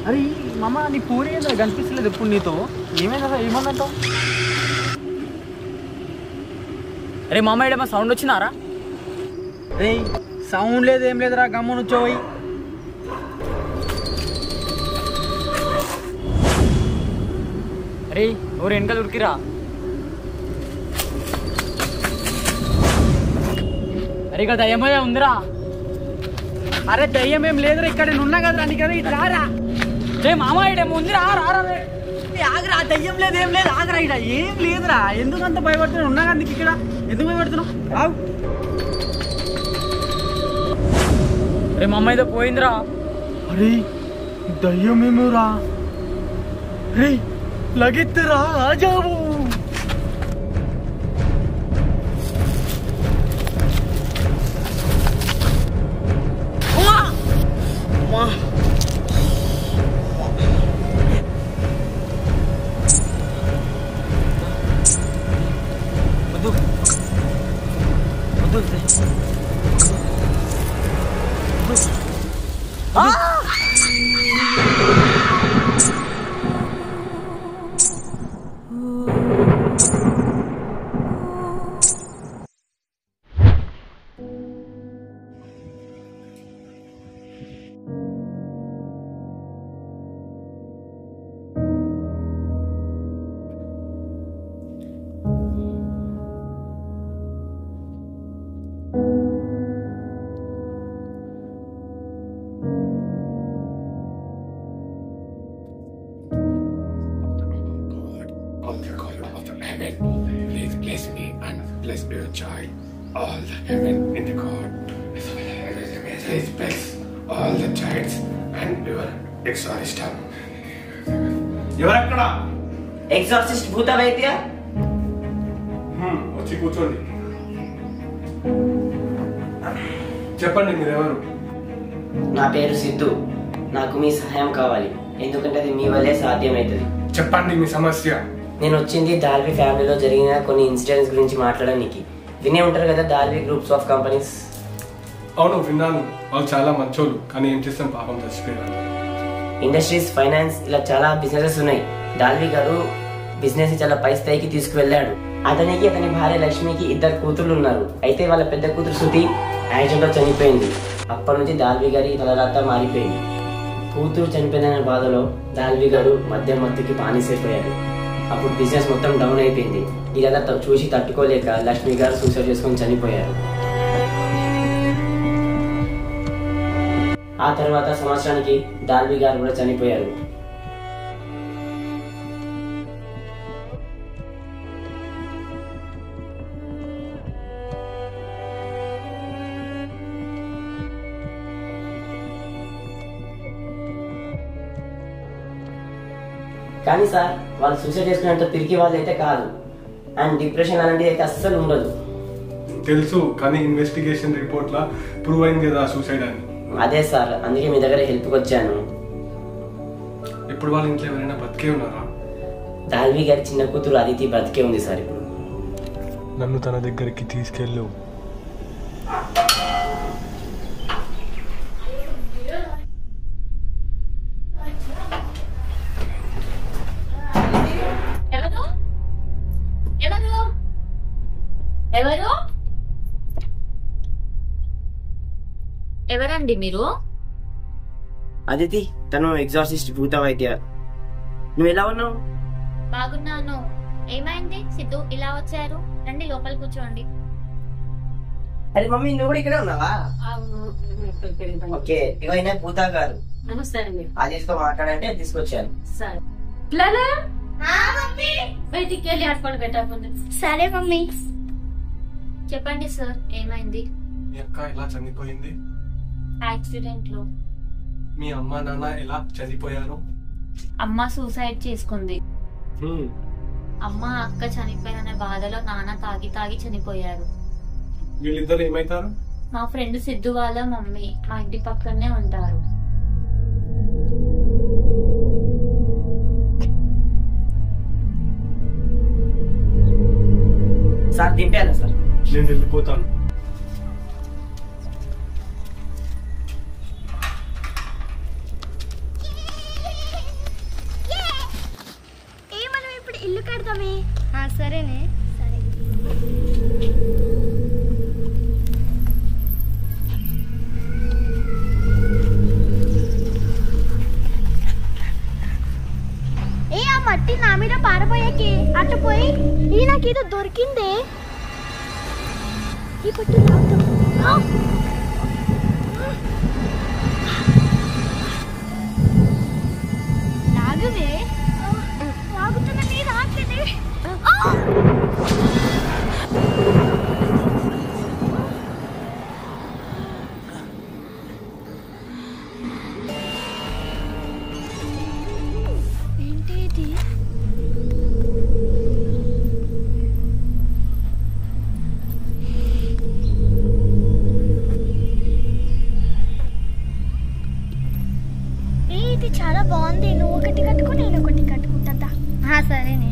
అరే మామ నీ పూరి ఏందో కనిపిస్తలేదు ఎప్పుడు నీతో ఏమైందా ఏమన్నంటావు అరే మామ ఏడమ్మా సౌండ్ వచ్చినారా రే సౌండ్ లేదు ఏం లేదురా గమ్మున వచ్చోయి అరే ఎవరు వెనక దొరికిరా అరే ఇక్కడ దయ్యమే ఉందిరా అరే దయ్యం ఏం లేదురా ఇక్కడ నేను ఉన్నా కదరా నీకు కదా ఇటు రారా రే మామ ఏడేమో ఉందిరా రారా రే. ఏ ఆగరా దయ్యం లేదు ఏం లేదు ఆగరా ఇక్కడ ఏం లేదురా ఎందుకు అంత భయపడుతున్నావు ఉన్నా కదా నీకు ఇక్కడ ఎందుకు భయపడుతున్నావు రావు రే మా అమ్మ ఏదో పోయిందిరా అరే దయ్యం ఏమోరా రే లగెత్తురా ఆజావు వద్దు వద్దు of the God of the heaven, please bless me and bless your child. All the heaven in the God, please bless all the childs and your exorcism. ఎవరక్కడ ఎగ్జార్సిస్ట్ భూత వైద్య హ్మ్, వచ్చి కూర్చోండి చెప్పండి మీరెవరు నా పేరు సిద్ధు నాకు మీ సహాయం కావాలి ఎందుకంటే అది మీ వల్లే సాధ్యమవుతుంది చెప్పండి మీ సమస్య నేను వచ్చింది దాల్వి ఫ్యామిలీలో జరిగిన కొన్ని ఇన్సిడెంట్స్ గురించి మాట్లాడడానికి వినే ఉంటారు కదా దాల్వి గ్రూప్స్ ఆఫ్ కంపెనీస్ అవును విన్నాను వాళ్ళు చాలా మంచోళ్ళు కానీ ఏం చేస్తాం పాపం చచ్చిపోయారు ఇండస్ట్రీస్ ఫైనాన్స్ ఇలా చాలా బిజినెసెస్ ఉన్నాయి దాల్వి గారు బిజినెస్ చాలా పై స్థాయికి తీసుకువెళ్ళాడు అతనికి అతని భార్య లక్ష్మికి ఇద్దరు కూతుర్లు ఉన్నారు అయితే వాళ్ళ పెద్ద కూతురు శృతి యాక్సిడెంట్ లో చనిపోయింది అప్పటి నుంచి దాల్వి గారి తలరాత మారిపోయింది కూతురు చనిపోయిందనే బాధలో దాల్వి గారు మద్యం మత్తుకి బానిసైపోయాడు అప్పుడు బిజినెస్ మొత్తం డౌన్ అయిపోయింది ఇదంతా త- చూసి తట్టుకోలేక లక్ష్మి గారు సూసైడ్ చేసుకొని చనిపోయారు ఆ తర్వాత సంవత్సరానికి దాల్వి గారు కూడా చనిపోయారు కానీ సార్ వాళ్ళు సూసైడ్ చేసుకునేంత పిరికి వాళ్ళు అయితే కాదు అండ్ డిప్రెషన్ అలాంటిది అయితే అస్సలు ఉండదు తెలుసు కానీ ఇన్వెస్టిగేషన్ రిపోర్ట్ లా ప్రూవ్ అయింది కదా సూసైడ్ అని అదే సార్ అందుకే మీ దగ్గర హెల్ప్కి వచ్చాను ఇప్పుడు వాళ్ళ ఇంట్లో ఎవరైనా బతికే ఉన్నారా దాల్వి గారి చిన్న కూతురు అదితి బ్రతికే ఉంది సార్ ఇప్పుడు నన్ను తన దగ్గరికి తీసుకెళ్ళు ఎవరు ఎవరు ఎవరు ఎవరండి మీరు అదితి తను ఎగ్జార్సిస్ట్ భూత వైద్య నువ్వు ఎలా ఉన్నావు బాగున్నాను ఏమైంది సిద్ధు ఇలా వచ్చారు రండి లోపల కూర్చోండి అరే మమ్మీ నువ్వు కూడా ఇక్కడే ఉన్నావా ఓకే ఇవైనా భూత గారు నమస్తే అండి ఆదేశ్తో మాట్లాడంటే తీసుకొచ్చాను సరే పిల్లలు బయటికి వెళ్ళి ఆడుకోండి పెట్టకపోతే సరే మమ్మీ చెప్పండి సార్ ఏమైంది మీ అక్క ఎలా చనిపోయింది యాక్సిడెంట్ లో మీ అమ్మ నాన్న ఎలా చనిపోయారు అమ్మ సూసైడ్ చేసుకుంది హ్మ్, అమ్మ అక్క చనిపోయిననే బాధలో నాన్న తాగి తాగి చనిపోయారు వీళ్ళిద్దరు ఏమైతారు మా ఫ్రెండ్ సిద్ధు వాళ్ళ మమ్మీ మా ఇంటి పక్కనే ఉంటారు సార్ దింపాను సార్ నేను వెళ్ళిపోతాను గౌతమి సరేనే సరే ఏ ఆ మట్టి నా మీద పారబోయాకి అటు పోయి ఈ నాకేదో దొరికిందే ఈ పట్టు లాగుతాం ఆ! లాగువే లాగుతున్న నీ రాట్లేదే ఆ! ఏంటి ఇది ఏ ఇది చాలా బాగుంది నువ్వు ఒకటి కట్టుకో నేను ఒకటి కట్టుకుంటా సరేనే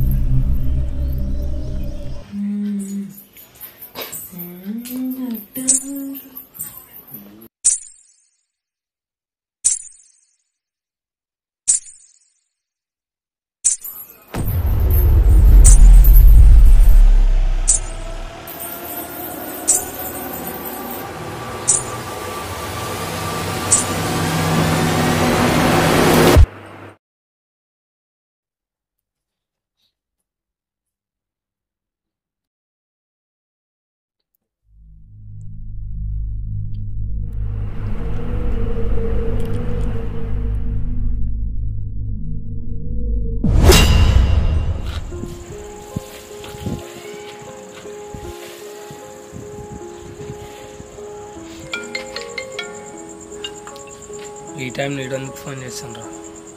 ఈ టైం నీడొందుకు ఫోన్ చేస్తాను రా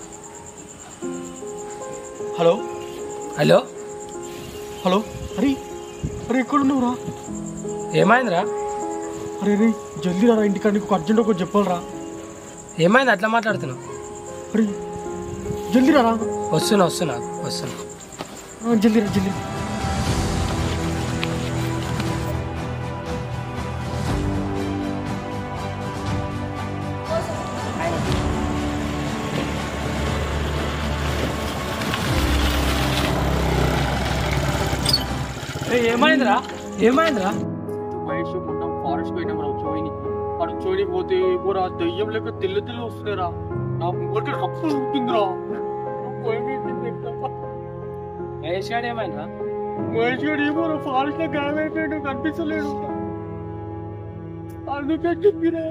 హలో హలో హలో అరే అరే ఎక్కడ ఉన్నావురా ఏమైందిరా అరే రే జల్దీ రా ఇంటికాడ నీకు అర్జెంట్ ఒకటి చెప్పాలరా ఏమైంది అట్లా మాట్లాడుతున్నావు అరే జల్దీ రా వస్తున్నా వస్తున్నా వస్తున్నా జల్దీ రా జల్దీ ఏమైందిరా ఏమైందిరా మహేష్ మొన్న ఫారెస్ట్ పోయినాం రా చోయిని వాడు చోయిని పోతే పూరా దయ్యం లెక్క తెల్ల తెల్ల వస్తున్నారా నా ముంగటి రప్పు ఉంటుందిరా మహేష్ గారు ఏమైందిరా మహేష్ గారు ఏమో ఫారెస్ట్ లో గాయమైపోయాడు కనిపించలేడు అందుకే చెప్పినా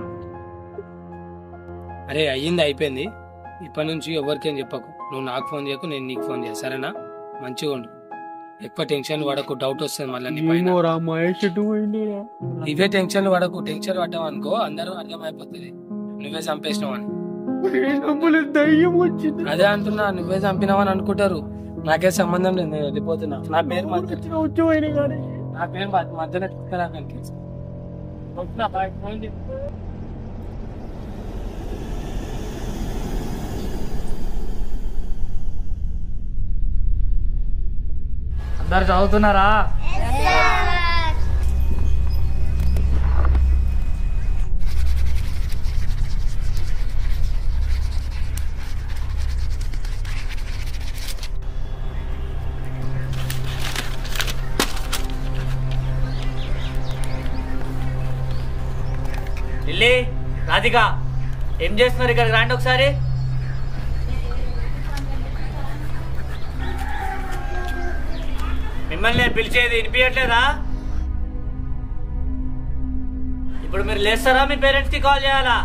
అరే అయ్యింది అయిపోయింది ఇప్పటి నుంచి ఎవరికేం చెప్పకు నువ్వు నాకు ఫోన్ చేయకు నేను నీకు ఫోన్ చేయ సరేనా మంచిగా ఉండు ఎక్కువ టెన్షన్ పడకు డౌట్ వస్తుంది మళ్ళీ నీ పైన ఏమోరా మహేష్ ఎటు పోయిండురా ఇవే టెన్షన్ పడకు టెన్షన్ పడ్డావు అనుకో అందరూ అర్థమైపోతుంది నువ్వే చంపేసినావు అని నమ్ములే దయ్యం వచ్చింది అదే అంటున్నా నువ్వే చంపినావని అనుకుంటారు నాకే సంబంధం లేదు నేను వెళ్ళిపోతున్నా నా పేరు మధ్య వచ్చి పోయినా కానీ నా పేరు మధ్య- మధ్యలో ఎత్తుకురాకండి. వస్తున్నా, బాయ్, ఫోన్ చేయి. అందరు చదువుతున్నారా లిల్లీ రాధిక ఏం చేస్తున్నారు ఇక్కడికి రాండి ఒకసారి మిమ్మల్ని నేను పిలిచేది వినిపించట్లేదా ఇప్పుడు మీరు లేస్తారా మీ పేరెంట్స్ కి కాల్ చేయాలా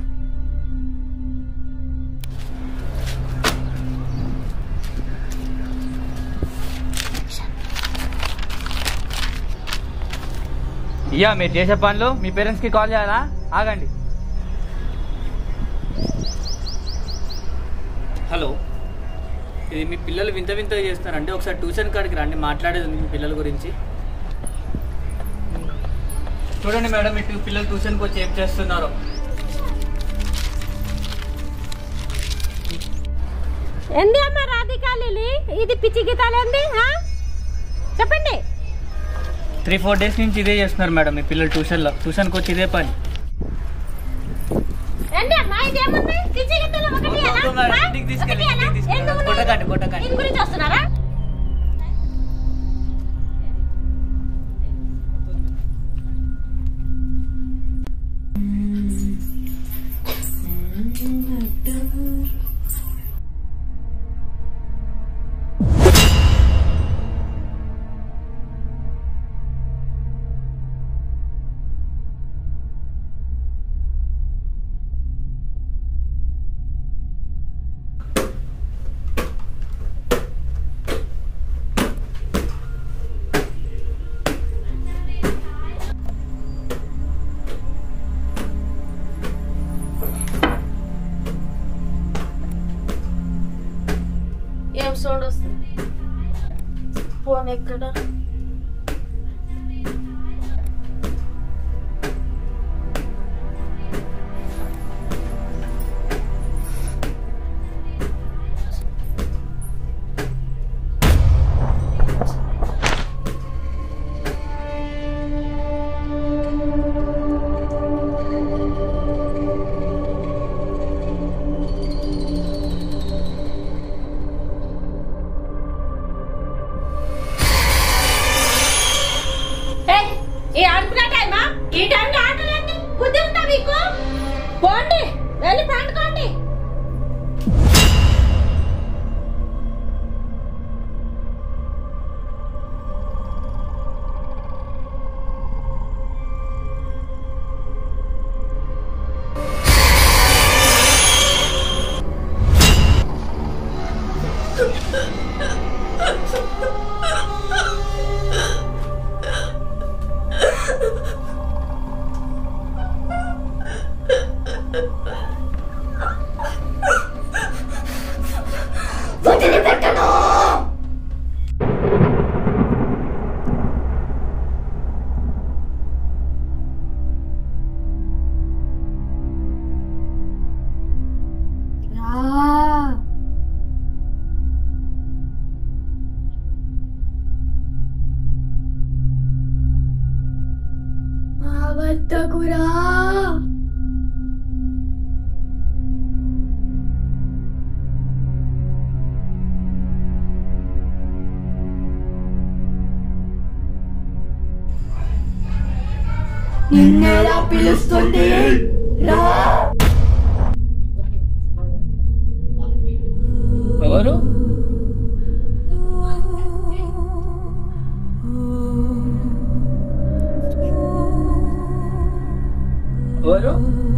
ఇయ్యా మీరు చేసే పనులు మీ పేరెంట్స్ కి కాల్ చేయాలా ఆగండి హలో ఇది మీ పిల్లలు వింత వింతగా చేస్తారంటే ఒకసారి ట్యూషన్ కాడికి రండి మాట్లాడేది ఉంది మీ పిల్లల గురించి చూడండి మేడం ఇటు పిల్లలు ట్యూషన్కి వచ్చి ఏం చేస్తున్నారు ఏంది అమ్మ రాధిక లిలి ఇది పిచ్చి గీతాలు ఏంది ఆ? చెప్పండి త్రీ ఫోర్ డేస్ నుంచి ఇదే చేస్తున్నారు మేడం మీ పిల్లలు ట్యూషన్లో ట్యూషన్కి వచ్చి ఇదే పని ఏంది అమ్మా ఇది ఏముంది పిచ్చి గీతాలు ఒకటి వద్దు మేడం, ఇంటికి తీసుకెళ్ళి, ఇంటికి తీసుకెళ్ళి. కొట్టకండి, కొట్టకండి. దీని గురించి వస్తున్నారా ఏం సౌండ్ వస్తుంది ఫోన్ ఎక్కడ ఏయ్, ఈ అనుకునే టైమా ఈ టైంలో ఆటలండి బుద్ధి ఉందా మీకు పోండి వెళ్ళి పండుకోండి నిన్నెలా పిలుస్తుంది రా ఎవరు ఎవరు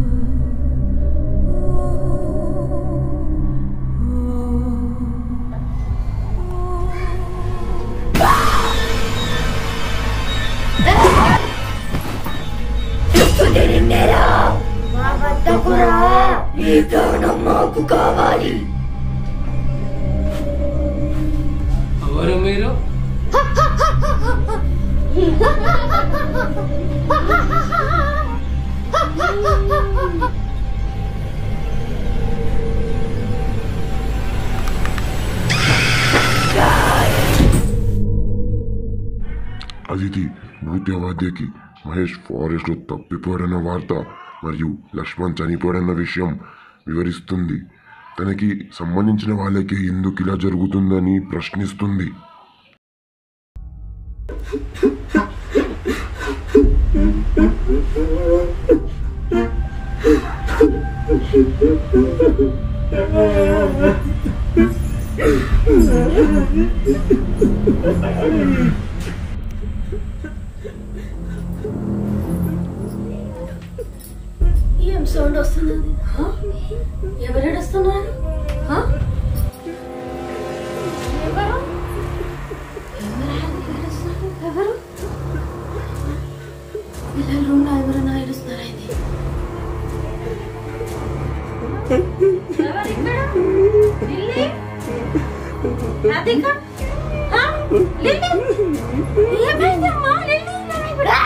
పిలుస్తుంది నిన్నెరా మా వద్దకు రా నీ ప్రాణం మాకు కావాలి ఎవరు మీరు అదితి మృత్యువాద్యకి మహేష్ ఫారెస్ట్ లో తప్పిపోయాడన్న వార్త మరియు లక్ష్మణ్ చనిపోయాడన్న విషయం వివరిస్తుంది తనకి సంబంధించిన వాళ్ళకి ఎందుకు ఇలా జరుగుతుందని ప్రశ్నిస్తుంది ఏం సౌండ్ వస్తున్నది హ? ఎవరు ఏడుస్తున్నారు హ? ఎవరు ఎవరు ఏడుస్తున్నారు? ఎవరు పిల్లల రూమ్ లో ఎవరైనా ఏడుస్తున్నారా ఇది ఎవరు ఇక్కడ? లిల్లీ? రాధిక? హ? లిల్లీ? ఏమైందమ్మా? లిల్లీ, ఏమైంది?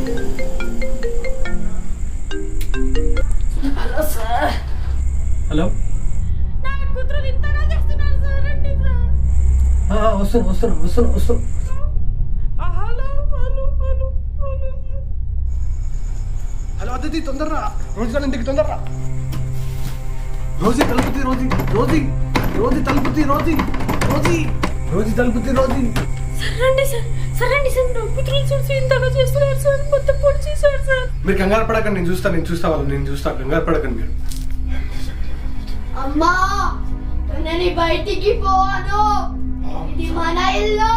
హలో సార్ హలో నా కూతురు ఇంతగా చేస్తున్నారు సార్ రండి సార్ వస్తున్నా వస్తున్నా వస్తున్నా వస్తున్నా హలో హలో హలో హలో అతిథి తొందరరా రోజు గారి ఇంటికి తొందరరా రోజీ తలుపుతి రోజీ రోజీ రోజీ తలుపుతి రోజీ రోజీ రోజీ తలుపుతి రోజీ సార్ రండి సార్ సార్ రండి సార్ నా కూతురు చూసి ఇంతగా చేస్తున్నారు సార్ మొత్తం పొడి చేశారు సార్ మీరు కంగారు పడకండి నేను చూస్తా నేను చూస్తా వాళ్ళు నేను చూస్తా కంగారు పడకండి మీరు అమ్మా నేను బయటికి పోను ఇది మన ఇల్లు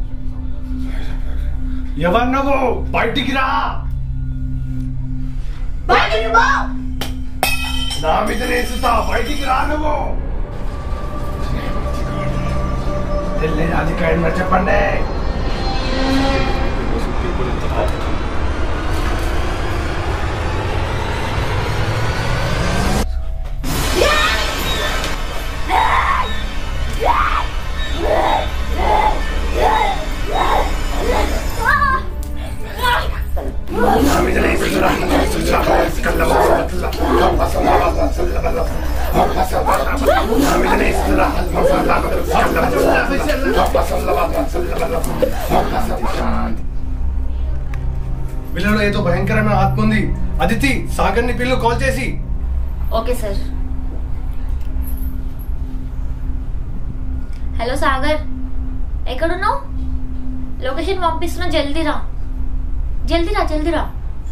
ఎవరు నువ్వు బయటికి రా బయటికి పో నా మీద నేసుతా బయటికి రా నువ్వు తెల్లని అధికారిని చెప్పండి నా మీద నేసుతా వీళ్ళలో ఏదో భయంకరమైన ఆత్మ ఉంది అదితి సాగర్ని పిల్లు కాల్ చేసి ఓకే సార్ హలో సాగర్ ఎక్కడున్నావు లొకేషన్ పంపిస్తున్నా జల్దీ రా జల్దీ రా జల్దీ రా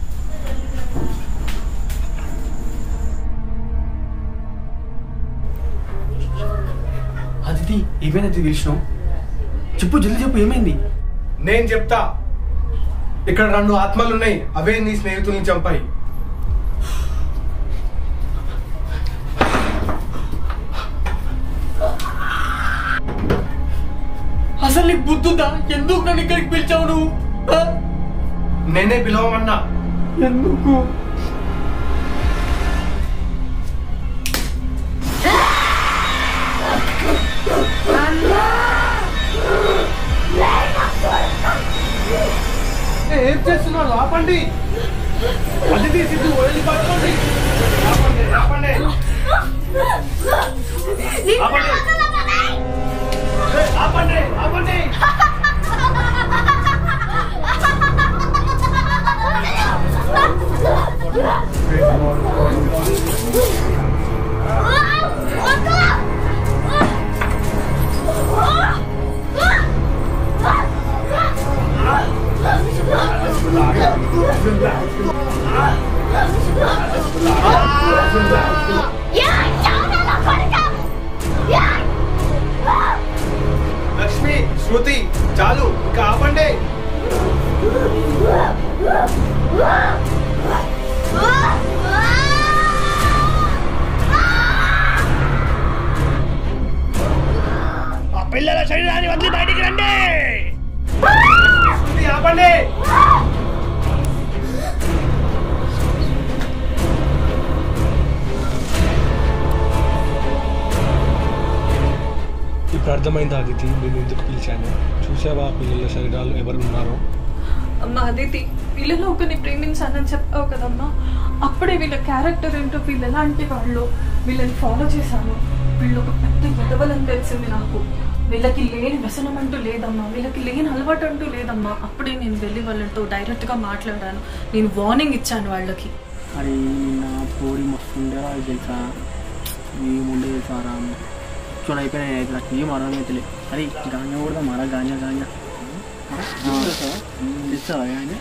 అదితి ఏమైనా విష్ణు చెప్పు జల్దీ చెప్పు ఏమైంది నేను చెప్తా ఇక్కడ రెండు ఆత్మలు ఉన్నాయి అవే నీ స్నేహితుల్ని చంపాయి అసలు నీకు బుద్ధుందా ఎందుకు నన్ను ఇక్కడికి పిలిచావు నువ్వు ఆ? నేనే పిలవమన్నా ఎందుకు ఏం చేస్తున్నారు ఆపండి అదితి సిద్ధు వెళ్ళి పట్టుకోండి ఆపండి ఆపండి ఆపండి ఏయ్, ఆపండి ఆపండి లక్ష్మి శృతి చాలు ఇంకా ఆపండి ఆ పిల్లల శరీరాన్ని వదిలి బయటికి రండి శృతి ఆపండి ఇప్పుడు అర్థమైంది అదితి నేను ఎందుకు పిలిచాను చూసావా పిల్లల శరీరాలు ఎవరు ఉన్నారో అమ్మా అదితి వీళ్ళలో ఒకరిని ప్రేమించానని చెప్పావు కదమ్మా అప్పుడే వీళ్ళ క్యారెక్టర్ ఏంటో వీళ్ళు ఎలాంటి వాళ్ళు వీళ్ళని ఫాలో చేశాను వీళ్ళు ఒక పెద్ద ఎదవలని తెలిసింది నాకు వీళ్ళకి లేని వ్యసనం అంటూ లేదమ్మా వీళ్ళకి లేని అలవాటు అంటూ లేదమ్మా అప్పుడే నేను వెళ్ళి వాళ్ళతో డైరెక్ట్గా మాట్లాడాను నేను వార్నింగ్ ఇచ్చాను వాళ్ళకి అరే నిన్న పోరి మస్తు ఉండేరా అది తెలుసా ఏముండే తెలుసా రా చూడ అయిపోయినాయి అయితే నాకు ఏం అర్థమైతలే అరే గాంజా కూడా మరా గాంజా గాంజా తెలుసా గాంజా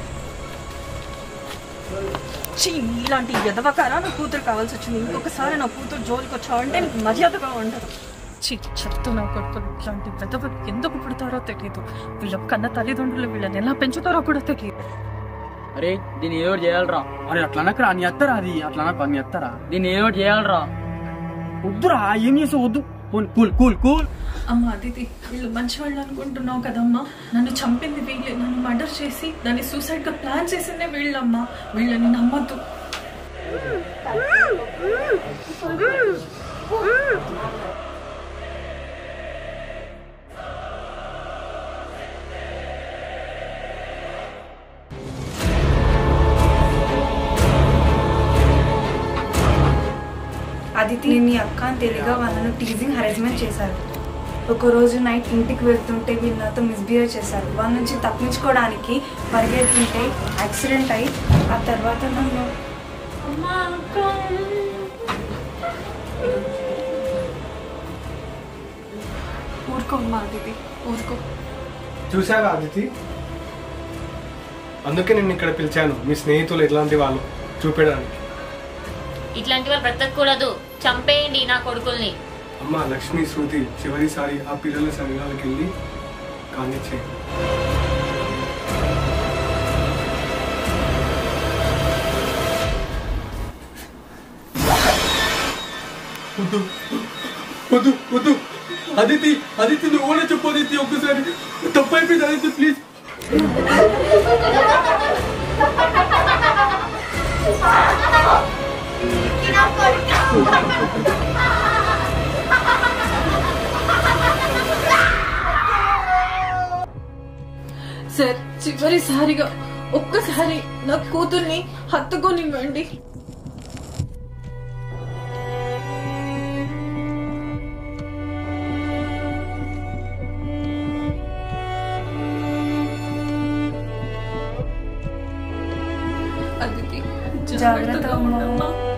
ఛీ, ఇలాంటి ఎదవకారా నా కూతురు కావాల్సి వచ్చింది ఇంకొకసారి నా కూతురు జోలికి వచ్చావంటే నీకు మర్యాదగా ఉండదు ఛీ చెప్తున్నా కొడుకులు ఇట్లాంటి వెదవలు ఎందుకు పుడతారో తెలియదు వీళ్ళ కన్న తల్లిదండ్రులు వీళ్ళని ఎలా పెంచుతారో కూడా తెలియదు అరే దీన్ని ఏదో ఒకటి చేయాలరా అరే అట్లా అనకరా నీ అత్తరా అది అట్లా అనక నీ అత్తరా దీన్ని ఏదో ఒకటి చేయాలరా వద్దురా ఏం చేసావు వద్దు కూల్ కూల్ కూల్ కూల్ అమ్మ అదితి వీళ్ళు మంచి వాళ్ళు అనుకుంటున్నావు కదమ్మా నన్ను చంపింది వీళ్ళే నన్ను మర్డర్ చేసి దాన్ని సూసైడ్ గా ప్లాన్ చేసిందే వీళ్ళమ్మా వీళ్ళని నమ్మద్దు నేను నీ అక్క అని తెలియగా వాళ్ళను టీజింగ్ హెరాస్మెంట్ చేశారు ఒక రోజు నైట్ ఇంటికి వెళ్తుంటే వీళ్ళు నాతో మిస్బిహేవ్ చేశారు వాళ్ళ నుంచి తప్పించుకోవడానికి పరిగెడుతుంటే యాక్సిడెంట్ అయి ఆ తర్వాత నన్ను ఊరుకో అమ్మా అదితి ఊరుకో చూసావా అదితి అందుకే నేను ఇక్కడ పిలిచాను మీ స్నేహితులు ఎట్లాంటి వాళ్ళు చూపించడానికి ఇట్లాంటి వాళ్ళు బ్రతకూడదు చంపేయండి నా కొడుకుల్ని అమ్మ లక్ష్మి శృతి చివరిసారి ఆ పిల్లల సంఘాలకు వెళ్ళి కానిచ్చేయండి వద్దు వద్దు వద్దు అదితి అదితి నువ్వు కూడా చెప్పు అదితి ఒక్కసారి తప్పు అయిపోయింది అదితి ప్లీజ్ సార్ చివరిసారిగా ఒక్కసారి నా కూతుర్ని హత్తుకోనివ్వండి అదితి జాగ్రత్తగా ఉండమ్మా